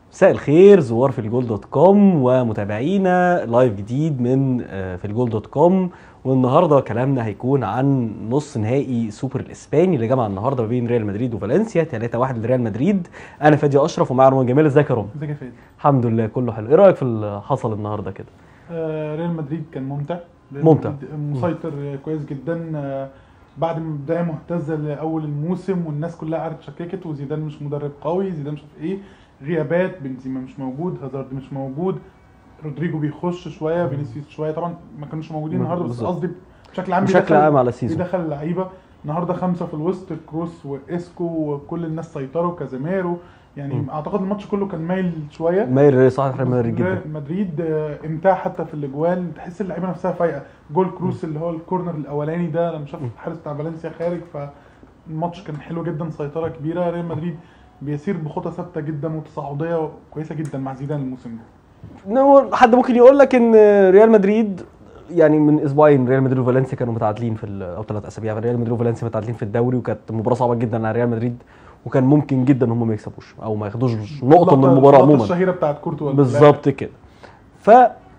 مساء الخير زوار في الجول دوت كوم ومتابعينا لايف جديد من آه، في الجول دوت كوم والنهارده كلامنا هيكون عن نص نهائي سوبر الاسباني اللي جمع النهارده ما بين ريال مدريد وفالنسيا 3-1 لريال مدريد انا فادي اشرف ومعايا رمضان جمال ازيك يا رامي ازيك يا فادي الحمد لله كله حلو ايه رايك في اللي حصل النهارده كده آه ريال مدريد كان ممتع ريال ممتع. مدريد مسيطر آه، كويس جدا آه بعد ما بدايه مهتزه لاول الموسم والناس كلها قعدت شككت وزيدان مش مدرب قوي زيدان مش عارف ايه غيابات بنزيما مش موجود هازارد مش موجود رودريجو بيخش شويه فينيسيوس شويه طبعا ما كانوش موجودين م- النهارده بس بالظبط. قصدي بشكل عام بشكل بيدخل- عام على السيزون بيدخل اللعيبه النهارده خمسه في الوسط كروس واسكو وكل الناس سيطروا كازيميرو يعني م. اعتقد الماتش كله كان مايل شويه ماير صالح ريال مدريد جدا ريال مدريد آه، امتاع حتى في الاجوال تحس اللعيبه نفسها فايقه جول كروس اللي هو الكورنر الاولاني ده لما شاف الحارس بتاع فالنسيا خارج فالماتش كان حلو جدا سيطره كبيره ريال مدريد بيسير بخطى ثابته جدا وتصاعديه كويسه جدا مع زيدان الموسم ده إنه حد ممكن يقول لك ان ريال مدريد يعني من اسبوعين ريال مدريد وفالنسيا كانوا متعادلين في ال- او ثلاث اسابيع ريال مدريد وفالنسيا متعادلين في الدوري وكانت مباراه صعبه جدا على ريال مدريد وكان ممكن جدا ان هم ما يكسبوش او ما ياخدوش نقطه من اللقطة- المباراه اللقطة عموما الشهيره بتاعت كورتوا بالظبط كده ف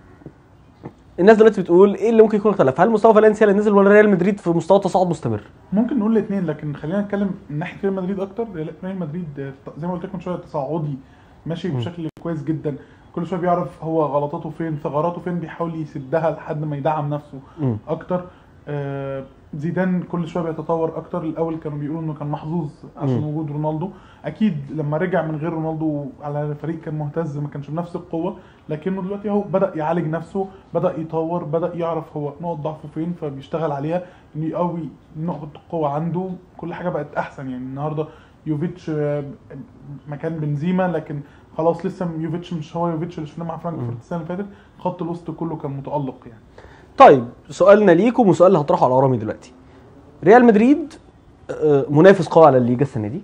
الناس دلوقتي بتقول ايه اللي ممكن يكون اختلف هل مستوى فالنسيا اللي نزل ولا ريال مدريد في مستوى تصاعد مستمر ممكن نقول الاثنين لكن خلينا نتكلم من ناحيه ريال مدريد اكتر ريال مدريد آه، زي ما قلت لك من شويه تصاعدي ماشي م. بشكل كويس جدا كل شويه بيعرف هو غلطاته فين ثغراته فين بيحاول يسدها لحد ما يدعم نفسه مم. اكتر آه، زيدان كل شويه بيتطور اكتر الاول كانوا بيقولوا انه كان محظوظ عشان مم. وجود رونالدو اكيد لما رجع من غير رونالدو على الفريق كان مهتز ما كانش بنفس القوه لكنه دلوقتي اهو بدا يعالج نفسه بدا يطور بدا يعرف هو نقط ضعفه فين فبيشتغل عليها انه يقوي نقط القوه عنده كل حاجه بقت احسن يعني النهارده يوفيتش آه، مكان بنزيما لكن خلاص لسه يوفيتش مش هو يوفيتش اللي شفناه مع فرانكفورت السنه اللي فاتت خط الوسط كله كان متالق يعني طيب سؤالنا ليكم وسؤال اللي هطرحه على رامي دلوقتي ريال مدريد آه، منافس قوي على الليجا السنه دي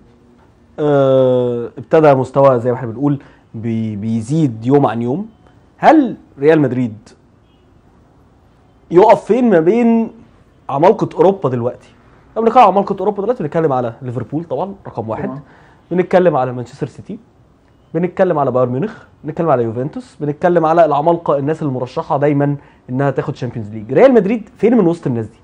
آه، ابتدى مستوى زي ما احنا بنقول بي- بيزيد يوم عن يوم هل ريال مدريد يقف فين ما بين عمالقه اوروبا دلوقتي لما بنتكلم على عمالقه اوروبا دلوقتي بنتكلم على ليفربول طبعا رقم واحد طبعاً. بنتكلم على مانشستر سيتي بنتكلم على بايرن ميونخ بنتكلم على يوفنتوس بنتكلم على العمالقه الناس المرشحه دايما انها تاخد شامبيونز ليج ريال مدريد فين من وسط الناس دي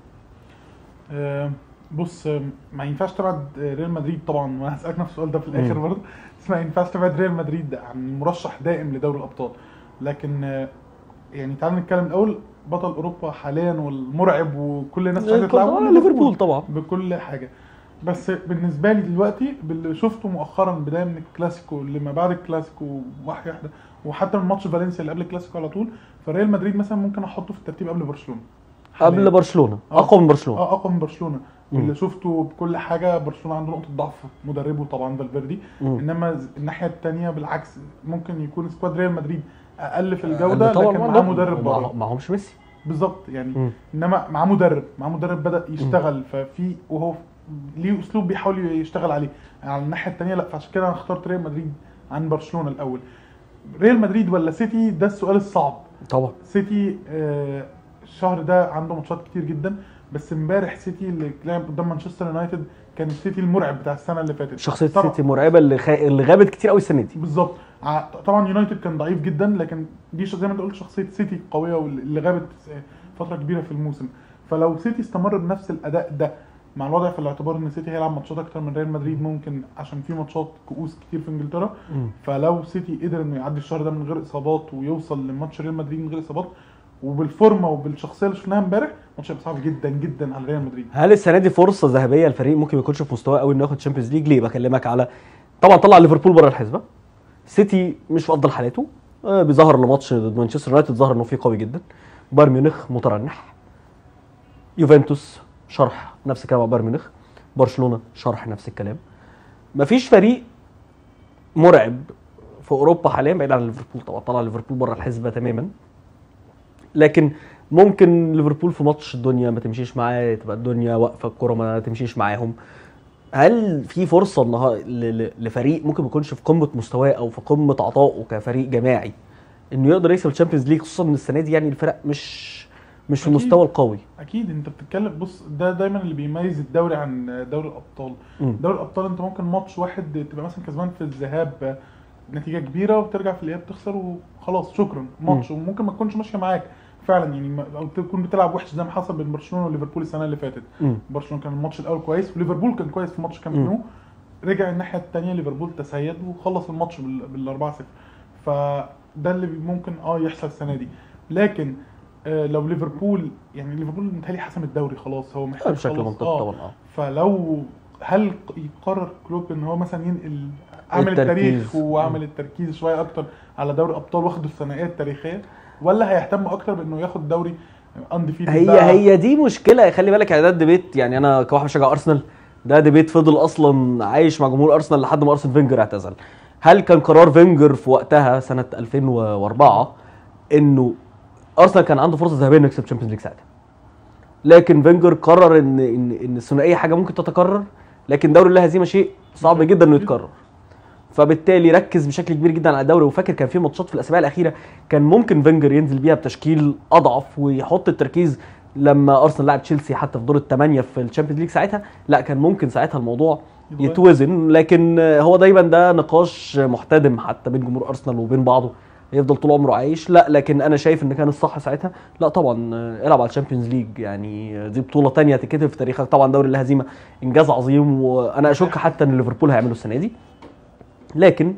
آه، بص آه، ما ينفعش تبعد آه، ريال مدريد طبعا وانا هسالك نفس السؤال ده في الاخر مم. برضه بس ما ينفعش تبعد ريال مدريد عن مرشح دائم لدوري الابطال لكن آه، يعني تعال نتكلم الاول بطل اوروبا حاليا والمرعب وكل الناس عايزه تلعبه طبعاً ليفربول طبعا بكل حاجه بس بالنسبه لي دلوقتي باللي شفته مؤخرا بدايه من الكلاسيكو اللي ما بعد الكلاسيكو واحده واحده وحتى من ماتش فالنسيا اللي قبل الكلاسيكو على طول فريال مدريد مثلا ممكن احطه في الترتيب قبل برشلونه قبل حالياً. برشلونه آه. اقوى من برشلونه اه اقوى من برشلونه مم. اللي شفته بكل حاجه برشلونه عنده نقطه ضعف مدربه طبعا فالفيردي مم. انما ز- الناحيه الثانيه بالعكس ممكن يكون سكواد ريال مدريد اقل في الجوده طبعاً لكن معاه لا، مدرب مع- بره معهمش ميسي بالظبط يعني مم. انما معاه مدرب معاه مدرب بدا يشتغل ففي وهو ليه اسلوب بيحاول يشتغل عليه على الناحيه الثانيه لا فعشان كده انا اخترت ريال مدريد عن برشلونه الاول ريال مدريد ولا سيتي ده السؤال الصعب طبعا سيتي آه، الشهر ده عنده ماتشات كتير جدا بس امبارح سيتي اللي لعب قدام مانشستر يونايتد كان السيتي المرعب بتاع السنه اللي فاتت شخصيه طبعاً. سيتي مرعبه اللي خ... اللي غابت كتير قوي السنه دي بالظبط ع- طبعا يونايتد كان ضعيف جدا لكن دي ش- زي ما انت قلت شخصيه سيتي القويه واللي غابت فتره كبيره في الموسم فلو سيتي استمر بنفس الاداء ده مع الوضع في الاعتبار ان سيتي هيلعب ماتشات اكتر من ريال مدريد ممكن عشان في ماتشات كؤوس كتير في انجلترا مم. فلو سيتي قدر انه يعدي الشهر ده من غير اصابات ويوصل لماتش ريال مدريد من غير اصابات وبالفورمه وبالشخصيه اللي شفناها امبارح ماتش هيبقى صعب جدا جدا على ريال مدريد هل السنه دي فرصه ذهبيه الفريق ممكن ما يكونش في مستواه قوي انه ياخد شامبيونز ليج ليه بكلمك على طبعا طلع ليفربول بره الحسبه سيتي مش في افضل حالاته آه، بيظهر لماتش ضد مانشستر يونايتد ظهر انه فيه قوي جدا بايرن ميونخ مترنح يوفنتوس شرح نفس الكلام مع بايرن ميونخ برشلونه شرح نفس الكلام مفيش فريق مرعب في اوروبا حاليا بعيد عن ليفربول طبعا طلع ليفربول بره الحسبه تماما لكن ممكن ليفربول في ماتش الدنيا ما تمشيش معاه تبقى الدنيا واقفه الكوره ما تمشيش معاهم هل في فرصه النهار ل- ل- لفريق ممكن ما يكونش في قمه مستواه او في قمه عطائه كفريق جماعي انه يقدر يكسب الشامبيونز ليج خصوصا ان السنه دي يعني الفرق مش مش في أكيد. المستوى القوي اكيد انت بتتكلم بص ده دايما اللي بيميز الدوري عن دوري الابطال مم. دوري الابطال انت ممكن ماتش واحد تبقى مثلا كسبان في الذهاب نتيجه كبيره وترجع في الاياب تخسر وخلاص شكرا ماتش وممكن ما تكونش ماشيه معاك فعلا يعني ما- او تكون بتلعب وحش زي ما حصل بين برشلونه وليفربول السنه اللي فاتت مم. برشلونه كان الماتش الاول كويس وليفربول كان كويس في ماتش كامب مم. نو رجع الناحيه الثانيه ليفربول تسيد وخلص الماتش بال 4 0 فده اللي بي- ممكن اه يحصل السنه دي لكن آه لو ليفربول يعني ليفربول متهيألي حسم الدوري خلاص هو محتاج بشكل خلاص. منطقي آه. طبعا اه فلو هل يقرر كلوب ان هو مثلا ينقل عامل التركيز. التاريخ وعامل التركيز شويه اكتر على دوري الابطال واخده الثنائيه التاريخيه ولا هيهتم اكتر بانه ياخد دوري انديفيد هي هي دي مشكله خلي بالك يعني ده الديبيت يعني انا كواحد بشجع ارسنال ده ديبيت فضل اصلا عايش مع جمهور ارسنال لحد ما ارسن فينجر اعتزل هل كان قرار فينجر في وقتها سنه 2004 انه ارسنال كان عنده فرصه ذهبيه انه يكسب تشامبيونز ليج ساعتها لكن فينجر قرر ان ان ان الثنائيه حاجه ممكن تتكرر لكن دوري اللا هزيمه شيء صعب جدا انه يتكرر فبالتالي ركز بشكل كبير جدا على الدوري وفاكر كان في ماتشات في الاسابيع الاخيره كان ممكن فينجر ينزل بيها بتشكيل اضعف ويحط التركيز لما ارسنال لعب تشيلسي حتى في دور الثمانيه في الشامبيونز ليج ساعتها لا كان ممكن ساعتها الموضوع يتغير. يتوزن لكن هو دايما ده نقاش محتدم حتى بين جمهور ارسنال وبين بعضه يفضل طول عمره عايش لا لكن انا شايف ان كان الصح ساعتها لا طبعا العب على الشامبيونز ليج يعني دي بطوله تانية تتكتب في تاريخك طبعا دوري الهزيمه انجاز عظيم وانا اشك حتى ان ليفربول هيعمله السنه دي لكن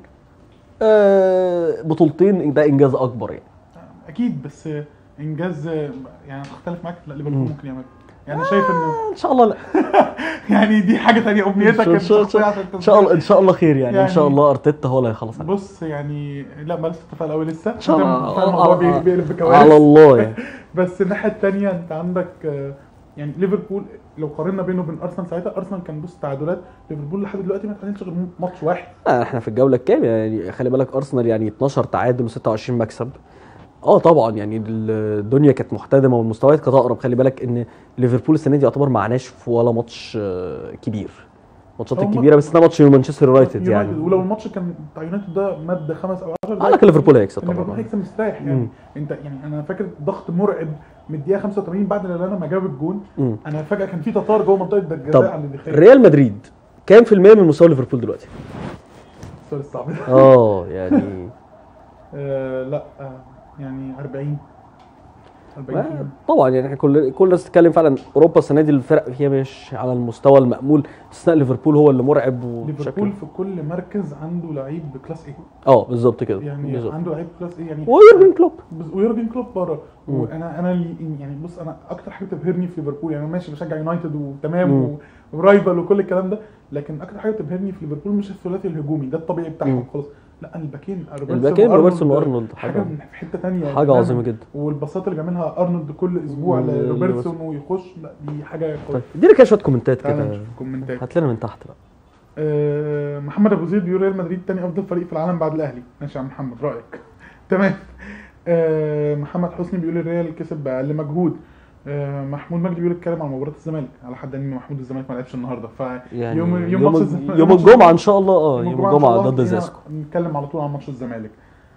آه، بطولتين ده انجاز اكبر يعني اكيد بس انجاز يعني اختلف معاك لا ليفربول مم. ممكن يعمل يعني شايف انه ان شاء الله لا يعني دي حاجه ثانيه امنيتك إن شاء- الشخصيه عشان ان شاء الله ان شاء الله خير يعني, ان شاء يعني- الله ارتيتا هو اللي هيخلص عليه. بص يعني لا ما لسه اتفقنا قوي لسه ان شاء الله عشان الموضوع آه، بي- آه، بيقلب على بكوارث الله يعني بس الناحيه الثانيه انت عندك آه، يعني ليفربول لو قارنا بينه وبين ارسنال ساعتها ارسنال كان بص تعادلات ليفربول لحد دلوقتي ما اتعادلش غير ماتش واحد آه، احنا في الجوله الكام يعني خلي بالك ارسنال يعني 12 تعادل و26 مكسب اه طبعا يعني الدنيا كانت محتدمه والمستويات كانت اقرب خلي بالك ان ليفربول السنه دي يعتبر معناش في ولا ماتش آه، كبير ماتشات هو الكبيره بس ده ماتش مانشستر يونايتد يعني يونايتد ولو الماتش كان بتاع يونايتد ده مد خمس او 10 قال لك ليفربول هيكسب ليفربول طبعا هيكسب مستريح يعني مم. انت يعني انا فاكر ضغط مرعب من الدقيقه 85 بعد اللي انا ما جاب الجون مم. انا فجاه كان في تتار جوه منطقه طب الجزاء على اللي خير ريال مدريد كام في المية من مستوى ليفربول دلوقتي؟ السؤال الصعب ده اه يعني آه لا آه يعني 40 40 كيلو. طبعا يعني احنا كل كل الناس بتتكلم فعلا اوروبا السنه دي الفرق فيها مش على المستوى المامول باستثناء ليفربول هو اللي مرعب ليفربول وبشكل في كل مركز عنده لعيب بكلاس ايه اه بالظبط كده يعني بالظبط عنده لعيب كلاس ايه يعني ويورجن كلوب بس- ويورجن كلوب بره مم. وانا انا اللي- يعني بص انا اكتر حاجه بتبهرني في ليفربول يعني انا ماشي بشجع يونايتد وتمام مم. و- ورايفل وكل الكلام ده لكن اكتر حاجه بتبهرني في ليفربول مش الثلاثي الهجومي ده الطبيعي مم. بتاعهم خلاص لا الباكين روبرتسون الباكين وأرنولد روبرتسون وارنولد حاجه حاجه من في حته ثانيه حاجه عظيمه جدا والباصات اللي بيعملها ارنولد كل اسبوع مم. لروبرتسون ويخش لا دي حاجه طيب قويه ادينا كده شويه كومنتات تعالى كده نشوف الكومنتات هات لنا من تحت بقى آه، محمد ابو زيد بيقول ريال مدريد تاني افضل فريق في العالم بعد الاهلي ماشي يا عم محمد رايك تمام آه، محمد حسني بيقول الريال كسب باقل مجهود آه، محمود مجدي بيقول اتكلم عن مباراه الزمالك على حد ان محمود الزمالك ما لعبش النهارده ف يعني يوم يوم يوم ماتش الزمالك- يوم ماتش الجمعه ان شاء الله اه يوم يوم الجمعة إن شاء الجمعه الله ضد هنا زاسكو نتكلم على طول عن ماتش الزمالك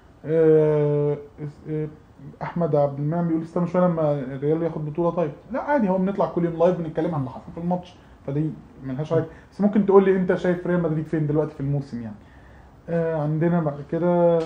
آه، آه، احمد عبد المنعم بيقول استنى شويه لما الريال ياخد بطوله طيب لا عادي هو بنطلع كل يوم لايف بنتكلم عن اللي حصل في الماتش فدي ملهاش علاقه بس ممكن تقول لي انت شايف ريال مدريد فين دلوقتي في الموسم يعني آه عندنا بعد كده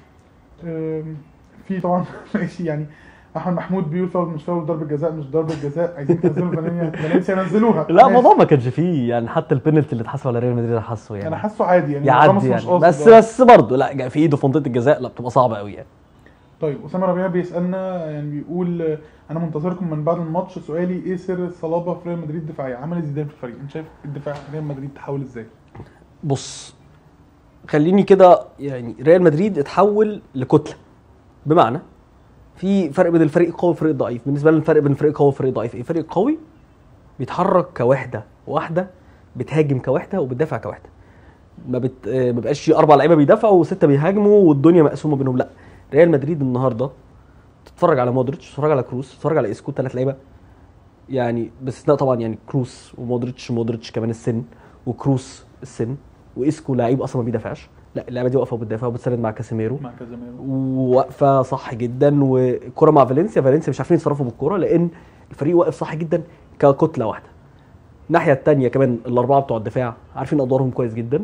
آم، في طبعا ماشي يعني احمد محمود بيقول فاول مش فاول ضربه جزاء مش ضربه جزاء عايزين تنزلوا فالنسيا فالنسيا نزلوها لا ماشي. الموضوع ما كانش فيه يعني حتى البينالتي اللي اتحسب على ريال مدريد انا حاسه يعني انا حاسه عادي يعني راموس يعدي مش يعني قاصد بس آه. بس برضه لا في ايده في منطقه الجزاء لا بتبقى صعبه قوي يعني طيب اسامه ربيع بيسالنا يعني بيقول آه، انا منتظركم من بعد الماتش سؤالي ايه سر الصلابه في ريال مدريد دفاعيا عمل زيدان في الفريق انت شايف الدفاع في ريال مدريد تحول ازاي بص خليني كده يعني ريال مدريد اتحول لكتله بمعنى في فرق بين الفريق القوي والفريق الضعيف بالنسبه لنا الفرق بين الفريق القوي والفريق الضعيف ايه الفريق القوي بيتحرك كوحده واحده بتهاجم كوحده وبتدافع كوحده ما بت... آه، ما بقاش في اربع لعيبه بيدافعوا وسته بيهاجموا والدنيا مقسومه بينهم لا ريال مدريد النهارده تتفرج على مودريتش تتفرج على كروس تتفرج على اسكو ثلاث لعيبه يعني باستثناء طبعا يعني كروس ومودريتش مودريتش كمان السن وكروس السن واسكو لعيب اصلا ما بيدافعش لا اللعبه دي واقفه وبتدافع وبتساند مع كاسيميرو مع كازاميرو وواقفه صح جدا والكره مع فالنسيا فالنسيا مش عارفين يتصرفوا بالكره لان الفريق واقف صح جدا ككتله واحده الناحيه الثانيه كمان الاربعه بتوع الدفاع عارفين ادوارهم كويس جدا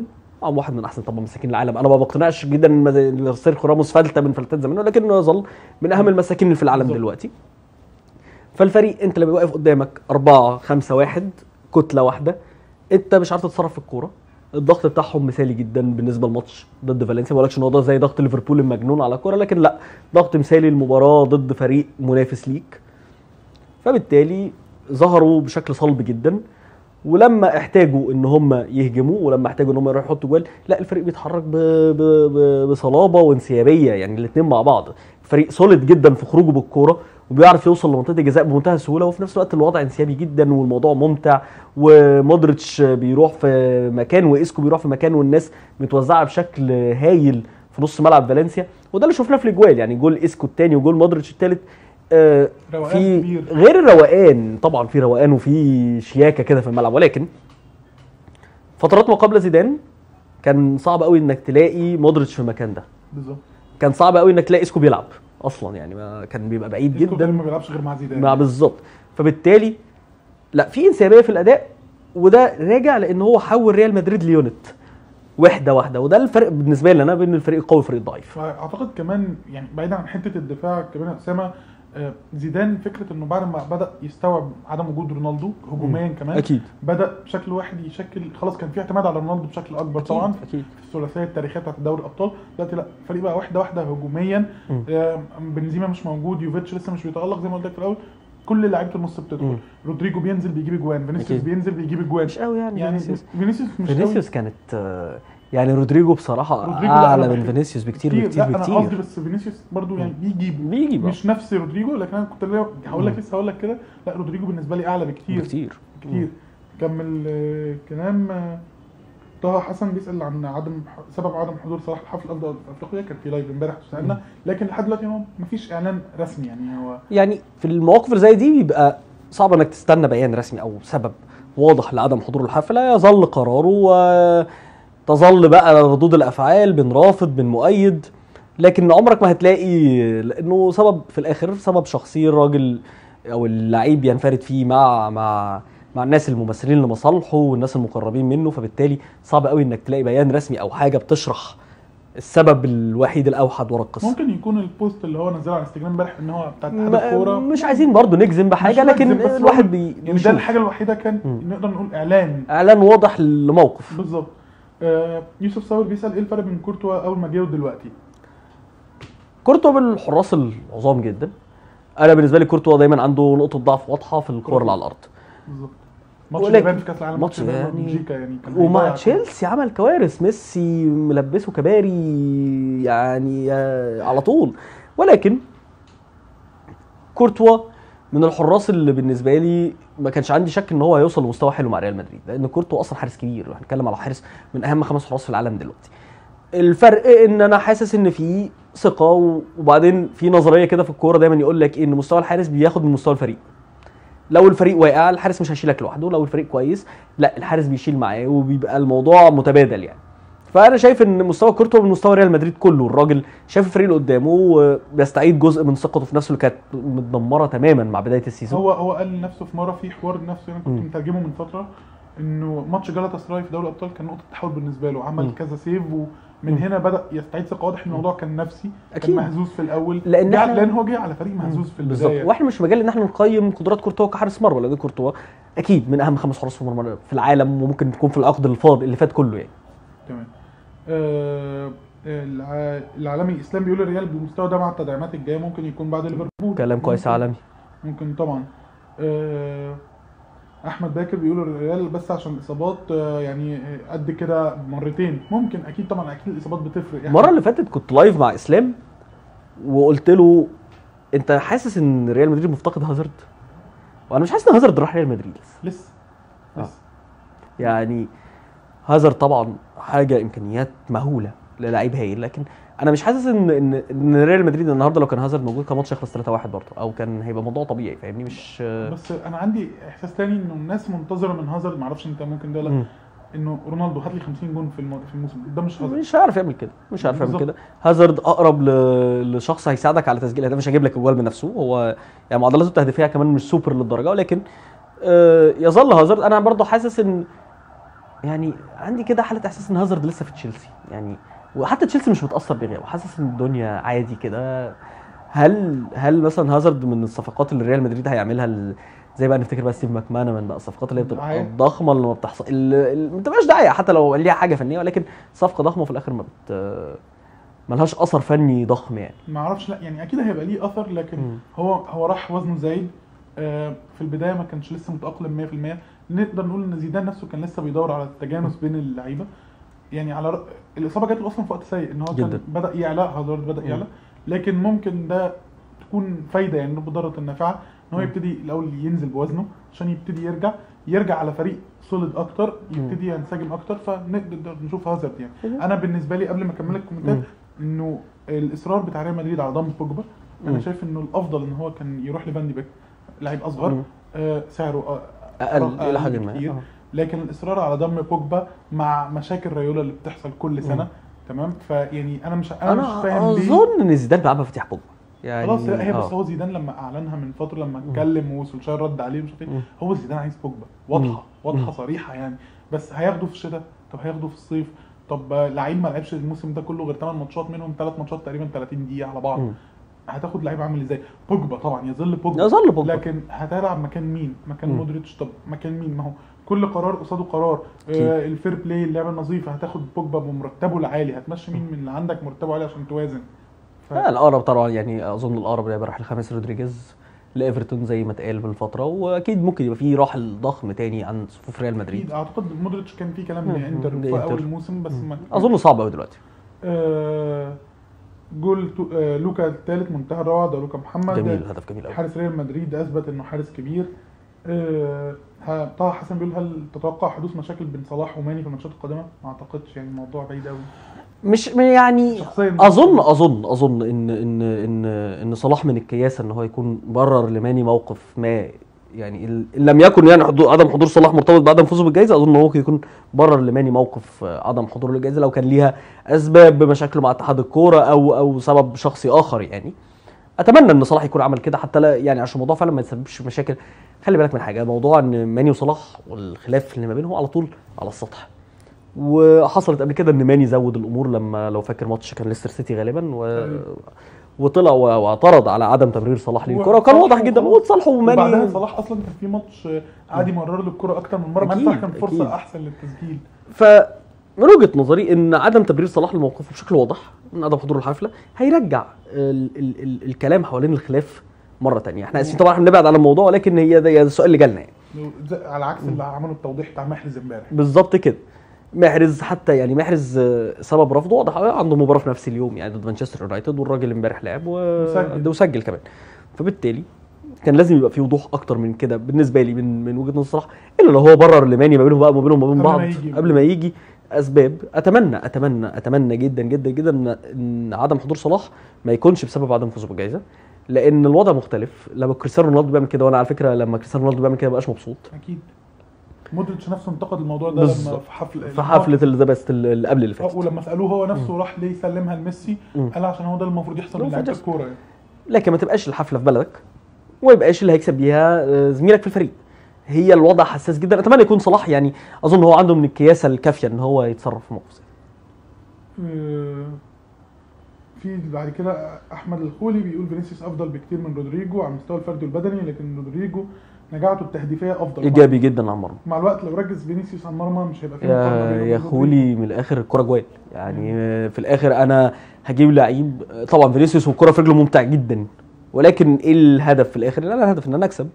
طبعا واحد من احسن طبعا مساكين العالم انا ما بقتنعش جدا ان مد- سيرخيو راموس فلته من فلتات زمان ولكنه يظل من اهم المساكين اللي في العالم بالظبط. دلوقتي فالفريق انت لما واقف قدامك أربعة خمسة واحد كتلة واحدة انت مش عارف تتصرف في الكورة الضغط بتاعهم مثالي جدا بالنسبه لماتش ضد فالنسيا ما بقولكش ان هو ده زي ضغط ليفربول المجنون على الكوره لكن لا ضغط مثالي المباراه ضد فريق منافس ليك فبالتالي ظهروا بشكل صلب جدا ولما احتاجوا ان هم يهجموا ولما احتاجوا ان هم يروحوا يحطوا جوال لا الفريق بيتحرك ب... ب... ب... بصلابه وانسيابيه يعني الاثنين مع بعض فريق سوليد جدا في خروجه بالكوره وبيعرف يوصل لمنطقه الجزاء بمنتهى السهوله وفي نفس الوقت الوضع انسيابي جدا والموضوع ممتع ومودريتش بيروح في مكان واسكو بيروح في مكان والناس متوزعه بشكل هايل في نص ملعب فالنسيا وده اللي شفناه في الاجوال يعني جول اسكو الثاني وجول مودريتش الثالث آه روقان في كبير. غير الروقان طبعا في روقان وفي شياكه كده في الملعب ولكن فترات ما قبل زيدان كان صعب قوي انك تلاقي مودريتش في المكان ده بالظبط كان صعب قوي انك تلاقي اسكو بيلعب اصلا يعني ما كان بيبقى بعيد اسكو جدا كان ما بيلعبش غير مع زيدان مع بالظبط فبالتالي لا في انسيابيه في الاداء وده راجع لان هو حول ريال مدريد ليونت واحده واحده وده الفرق بالنسبه لي انا بين الفريق القوي والفريق الضعيف فاعتقد كمان يعني بعيدا عن حته الدفاع كمان يا اسامه آه، زيدان فكره انه بعد ما بدا يستوعب عدم وجود رونالدو هجوميا كمان اكيد بدا بشكل واحد يشكل خلاص كان في اعتماد على رونالدو بشكل اكبر طبعا اكيد في الثلاثيه التاريخيه بتاعت دوري الابطال دلوقتي لا الفريق بقى واحده واحده هجوميا مم. آه، بنزيما مش موجود يوفيتش لسه مش بيتالق زي ما قلت لك في الاول كل لعيبه النص بتدخل مم. رودريجو بينزل بيجيب اجوان فينيسيوس أكيد. بينزل بيجيب اجوان مش قوي يعني, يعني فينيسيوس فينيسيوس مش قوي. فينيسيوس كانت آه، يعني رودريجو بصراحه رودريجو لا، اعلى أنا من بحب- فينيسيوس بكتير كتير بكتير لا انا قصدي بكتير بس فينيسيوس برضو يعني بيجيب بيجي بقى مش نفس رودريجو لكن انا كنت اللي هقول لك لسه هقول لك كده لا رودريجو بالنسبه لي اعلى بكتير بكتير كتير كمل آه، كلام آه، طه حسن بيسال عن عدم سبب عدم حضور صلاح الحفل الافضل في افريقيا كان في لايف امبارح وسالنا لكن لحد دلوقتي هو مفيش اعلان رسمي يعني هو يعني في المواقف اللي زي دي بيبقى صعب انك تستنى بيان رسمي او سبب واضح لعدم حضور الحفله يظل قراره وتظل بقى ردود الافعال بين رافض بين مؤيد لكن عمرك ما هتلاقي لانه سبب في الاخر سبب شخصي الراجل او اللعيب ينفرد فيه مع مع مع الناس الممثلين لمصالحه والناس المقربين منه فبالتالي صعب قوي انك تلاقي بيان رسمي او حاجه بتشرح السبب الوحيد الاوحد ورا القصه ممكن يكون البوست اللي هو نزله على انستجرام امبارح ان هو بتاع اتحاد ما- الكوره مش عايزين برضو نجزم بحاجه مش لكن نجزم، بس هو الواحد بي يعني ده بيشوف. الحاجه الوحيده كان مم. نقدر نقول اعلان اعلان واضح لموقف بالظبط آه يوسف صابر بيسال ايه الفرق بين كورتوا اول ما جه ودلوقتي كورتوا بالحراس العظام جدا انا بالنسبه لي كورتوا دايما عنده نقطه ضعف واضحه في الكور اللي على الارض بالظبط ماتش ولكن- اليابان في كاس العالم ماتش اليابان يعني- بلجيكا يعني كان ومع هيضيع تشيلسي عمل كوارث ميسي ملبسه كباري يعني آه، على طول ولكن كورتوا من الحراس اللي بالنسبه لي ما كانش عندي شك ان هو هيوصل لمستوى حلو مع ريال مدريد لان كورتوا اصلا حارس كبير هنتكلم على حارس من اهم خمس حراس في العالم دلوقتي الفرق ان انا حاسس ان في ثقه و- وبعدين في نظريه كده في الكوره دايما يقول لك ان مستوى الحارس بياخد من مستوى الفريق لو الفريق واقع الحارس مش هيشيلك لوحده لو الفريق كويس لا الحارس بيشيل معاه وبيبقى الموضوع متبادل يعني فانا شايف ان مستوى كورتوا من مستوى ريال مدريد كله الراجل شايف الفريق اللي قدامه وبيستعيد جزء من ثقته في نفسه اللي كانت متدمره تماما مع بدايه السيزون هو هو قال لنفسه في مره في حوار نفسه انا كنت مم. مترجمه من فتره انه ماتش جالاتا سراي في دوري الابطال كان نقطه تحول بالنسبه له عمل مم. كذا سيف ومن مم. هنا بدا يستعيد ثقه واضح ان الموضوع كان نفسي أكيد. كان مهزوز في الاول لأن جه- إحنا- لان هو جه على فريق مهزوز في بالظبط البدايه واحنا مش مجال ان احنا نقيم قدرات كورتوا كحارس مرمى لان كورتوا اكيد من اهم خمس حراس في المرمى في العالم وممكن تكون في العقد الفاضي اللي فات كله يعني تمام آه الع- العالمي اسلام بيقول الريال بالمستوى ده مع التدعيمات الجايه ممكن يكون بعد ليفربول كلام كويس ممكن- عالمي ممكن طبعا آه، احمد باكر بيقول الريال بس عشان الاصابات آه، يعني آه، قد كده مرتين ممكن اكيد طبعا اكيد الاصابات بتفرق يعني المره اللي فاتت كنت لايف مع اسلام وقلت له انت حاسس ان ريال مدريد مفتقد هازارد وانا مش حاسس ان هازارد راح ريال مدريد لسه آه. لسه يعني هازارد طبعا حاجه امكانيات مهوله للاعيب هايل لكن انا مش حاسس ان ان ان ريال مدريد النهارده لو كان هازارد موجود كان ماتش يخلص 3-1 برضه او كان هيبقى موضوع طبيعي فاهمني مش بس انا عندي احساس تاني انه الناس منتظره من هازارد معرفش انت ممكن ده ولا لا مم. انه رونالدو هات لي 50 جون في الم- في الموسم ده مش هازارد مش هيعرف يعمل كده مش هيعرف يعمل بالظبط. كده هازارد اقرب ل... لشخص هيساعدك على تسجيل اهداف مش هيجيب لك الجوال بنفسه هو يعني معدلاته التهديفيه كمان مش سوبر للدرجه ولكن آه يظل هازارد انا برضه حاسس ان يعني عندي كده حاله احساس ان هازارد لسه في تشيلسي يعني وحتى تشيلسي مش متاثر بغيابه حاسس ان الدنيا عادي كده هل هل مثلا هازارد من الصفقات اللي ريال مدريد هيعملها ال- زي بقى نفتكر بقى ستيف ماكمانامان بقى الصفقات اللي هي بتبقى دعاية. الضخمه اللي ما بتحصل اللي اللي ما بتبقاش دعايه حتى لو ليها حاجه فنيه ولكن صفقه ضخمه وفي الاخر ما بت ملهاش اثر فني ضخم يعني ما اعرفش لا يعني اكيد هيبقى ليه اثر لكن مم. هو هو راح وزنه زايد آه، في البدايه ما كانش لسه متاقلم 100% نقدر نقول ان زيدان نفسه كان لسه بيدور على التجانس بين اللعيبه يعني على ر... الاصابه جات له اصلا في وقت سيء ان هو كان جداً. بدا يعلى هازارد بدا مم. يعلى لكن ممكن ده تكون فايده يعني بضاره النافعه ان هو مم. يبتدي الاول ينزل بوزنه عشان يبتدي يرجع يرجع على فريق سوليد اكتر مم. يبتدي ينسجم اكتر فنقدر نشوف هازارد يعني مم. انا بالنسبه لي قبل ما اكمل لك الكومنتات مم. انه الاصرار بتاع ريال مدريد على ضم بوجبا انا مم. شايف انه الافضل ان هو كان يروح لفان دي بيك لعيب اصغر مم. آه سعره آه اقل الى حد ما بكتير. آه. لكن الاصرار على ضم بوجبا مع مشاكل ريولا اللي بتحصل كل سنه مم. تمام فيعني انا مش انا, انا مش فاهم ليه اظن ان زيدان بيلعبها مفتاح بوجبا يعني خلاص هي بس آه. هو زيدان لما اعلنها من فتره لما اتكلم وسولشاير رد عليه مش عارف ايه مم. هو زيدان عايز بوجبا واضحه مم. واضحه مم. صريحه يعني بس هياخده في الشتاء طب هياخده في الصيف طب آه، لعيب ما لعبش الموسم ده كله غير 8 ماتشات منهم 3 ماتشات تقريبا 30 دقيقه على بعض مم. هتاخد لعيب عامل ازاي بوجبا طبعا يظل بوجبا يظل بوجبا. لكن هتلعب مكان مين مكان مم. مودريتش طب مكان مين ما هو كل قرار قصاده قرار أكيد. آه الفير بلاي اللعبه النظيفه هتاخد بوجبا بمرتبه العالي هتمشي مين من اللي عندك مرتبه عالي عشان توازن ف... آه الاقرب طبعا يعني اظن الاقرب اللي راح لخامس رودريجيز لايفرتون زي ما اتقال بالفتره واكيد ممكن يبقى في راحل ضخم تاني عن صفوف ريال مدريد اكيد اعتقد مودريتش كان في كلام مم. لانتر في لإنتر. اول الموسم بس ما اظن صعب قوي دلوقتي آه جول تو... آه لوكا الثالث منتهى الروعه ده لوكا محمد جميل هدف جميل قوي حارس ريال مدريد اثبت انه حارس كبير آه ه- طه حسن بيقول هل تتوقع حدوث مشاكل بين صلاح وماني في الماتشات القادمه؟ ما اعتقدش يعني الموضوع بعيد قوي مش يعني شخصيا اظن اظن اظن ان ان ان ان صلاح من الكياسه ان هو يكون برر لماني موقف ما يعني ال- ان لم يكن يعني حضور عدم حضور صلاح مرتبط بعدم فوزه بالجائزه اظن هو ممكن يكون برر لماني موقف آه، عدم حضوره للجائزه لو كان ليها اسباب بمشاكله مع اتحاد الكوره او او سبب شخصي اخر يعني اتمنى ان صلاح يكون عمل كده حتى لا يعني عشان الموضوع فعلا ما يسببش مشاكل خلي بالك من حاجه موضوع ان ماني وصلاح والخلاف اللي ما بينهم على طول على السطح وحصلت قبل كده ان ماني زود الامور لما لو فاكر ماتش كان ليستر سيتي غالبا و... أيوة. وطلع و- واعترض على عدم تبرير صلاح للكره وكان وصلاح واضح جدا وخلاص. وتصالحوا وبعدها وماني صلاح اصلا كان في ماتش آه، قعد يمرر له الكوره اكتر من مره مع إن أكيد، صلاح كان فرصه أكيد. احسن للتسجيل ف من وجهه نظري ان عدم تبرير صلاح لموقفه بشكل واضح من عدم حضور الحفله هيرجع ال ال ال الكلام حوالين الخلاف مره تانية احنا اسفين طبعا احنا بنبعد عن الموضوع ولكن هي ده ده السؤال اللي جالنا يعني زي- على عكس اللي عملوا التوضيح بتاع محرز امبارح بالظبط كده محرز حتى يعني محرز آه، سبب رفضه واضح قوي عنده مباراه في نفس اليوم يعني ضد مانشستر يونايتد والراجل امبارح لعب و... وسجل. وسجل كمان فبالتالي كان لازم يبقى في وضوح اكتر من كده بالنسبه لي من من وجهه نظر صلاح الا لو هو برر لماني ما بينهم بقى ما بينهم وما بين قبل ما بعض يجي. قبل ما يجي اسباب اتمنى اتمنى اتمنى جدا جدا جدا ان ان عدم حضور صلاح ما يكونش بسبب عدم فوزه بالجائزه لان الوضع مختلف لما كريستيانو رونالدو بيعمل كده وانا على فكره لما كريستيانو رونالدو بيعمل كده ما بقاش مبسوط اكيد مودريتش نفسه انتقد الموضوع ده لما بالظبط. في حفل في حفله ذا بيست اللي قبل اللي آه، فاتت ولما سالوه هو نفسه راح ليه يسلمها لميسي مم. قال عشان هو ده المفروض يحصل من المفروض لعيبه يحصل. الكوره يعني لكن ما تبقاش الحفله في بلدك وما يبقاش اللي هيكسب بيها آه، زميلك في الفريق هي الوضع حساس جدا اتمنى يكون صلاح يعني اظن هو عنده من الكياسه الكافيه ان هو يتصرف في موقف زي ده. آه، في بعد كده احمد الخولي بيقول فينيسيوس افضل بكتير من رودريجو على المستوى الفردي والبدني لكن رودريجو نجاعته التهديفيه افضل ايجابي جدا على المرمى مع الوقت لو ركز فينيسيوس على المرمى مش هيبقى في مقارنة يا بينه يا وبين خولي من الاخر الكره جوال يعني آه، في الاخر انا هجيب لعيب آه، طبعا فينيسيوس والكره في رجله ممتع جدا ولكن ايه الهدف في الاخر؟ لا لا الهدف ان انا اكسب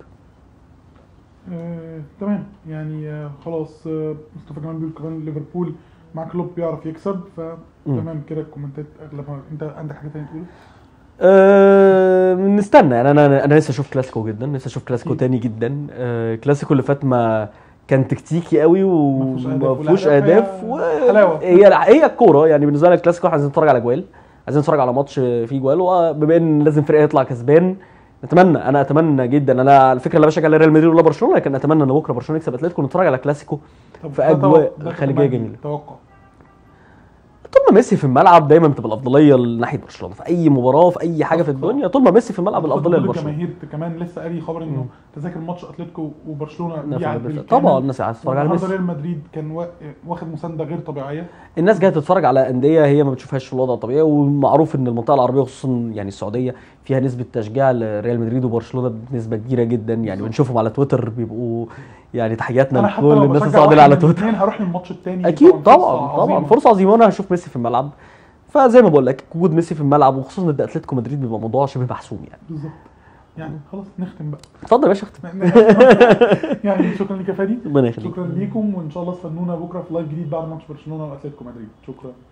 آه، تمام يعني آه، خلاص آه، مصطفى جمال بيقول كمان ليفربول مع كلوب بيعرف يكسب فتمام كده الكومنتات اغلبها انت عندك حاجه ثانيه تقولها؟ أه نستنى يعني انا انا لسه اشوف كلاسيكو جدا لسه اشوف كلاسيكو أكيد. تاني جدا أه كلاسيكو اللي فات ما كان تكتيكي قوي فيهوش أهداف وما فيهوش والأهداف اهداف هي حلاوة. هي هي الكوره يعني بالنسبه لنا الكلاسيكو احنا عايزين نتفرج على جوال عايزين نتفرج على ماتش فيه جوال وبما ان لازم فرقه يطلع كسبان نتمنى انا اتمنى جدا انا على فكره لا بشجع لا ريال مدريد ولا برشلونه لكن اتمنى ان بكره برشلونه يكسب اتلتيكو ونتفرج على كلاسيكو طب في ده أجواء توقع- ده خارجية توقع- جميلة. توقع طول ما ميسي في الملعب دايما بتبقى الافضليه لناحيه برشلونه في اي مباراه في اي حاجه في أتفق. الدنيا طول ما ميسي في الملعب الافضليه أعتقد لبرشلونه الجماهير كمان لسه قاري خبر انه مم. تذاكر ماتش اتلتيكو وبرشلونه نفع بيعد بالفعل. بالكامل. طبعا الناس عايزه تتفرج على النهارده ميسي ريال مدريد كان وا- واخد مسانده غير طبيعيه الناس جايه تتفرج على انديه هي ما بتشوفهاش في الوضع الطبيعي ومعروف ان المنطقه العربيه خصوصا يعني السعوديه فيها نسبه تشجيع لريال مدريد وبرشلونه بنسبه كبيره جدا يعني بالظبط. بنشوفهم على تويتر بيبقوا يعني تحياتنا انا حتى لكل لو الناس بشجع السعوديه واحد على من تويتر الاثنين هروح للماتش الثاني اكيد طبعا طبعا فرصه عظيمه وانا هشوف ميسي في الملعب فزي ما بقول لك وجود ميسي في الملعب وخصوصا ان ده اتلتيكو مدريد بيبقى موضوع شبه محسوم يعني بالظبط يعني خلاص نختم بقى اتفضل يا باشا اختم يعني شكرا لك يا فادي ربنا يخليك شكرا ليكم وان شاء الله استنونا بكره في لايف جديد بعد ماتش برشلونه واتلتيكو مدريد شكرا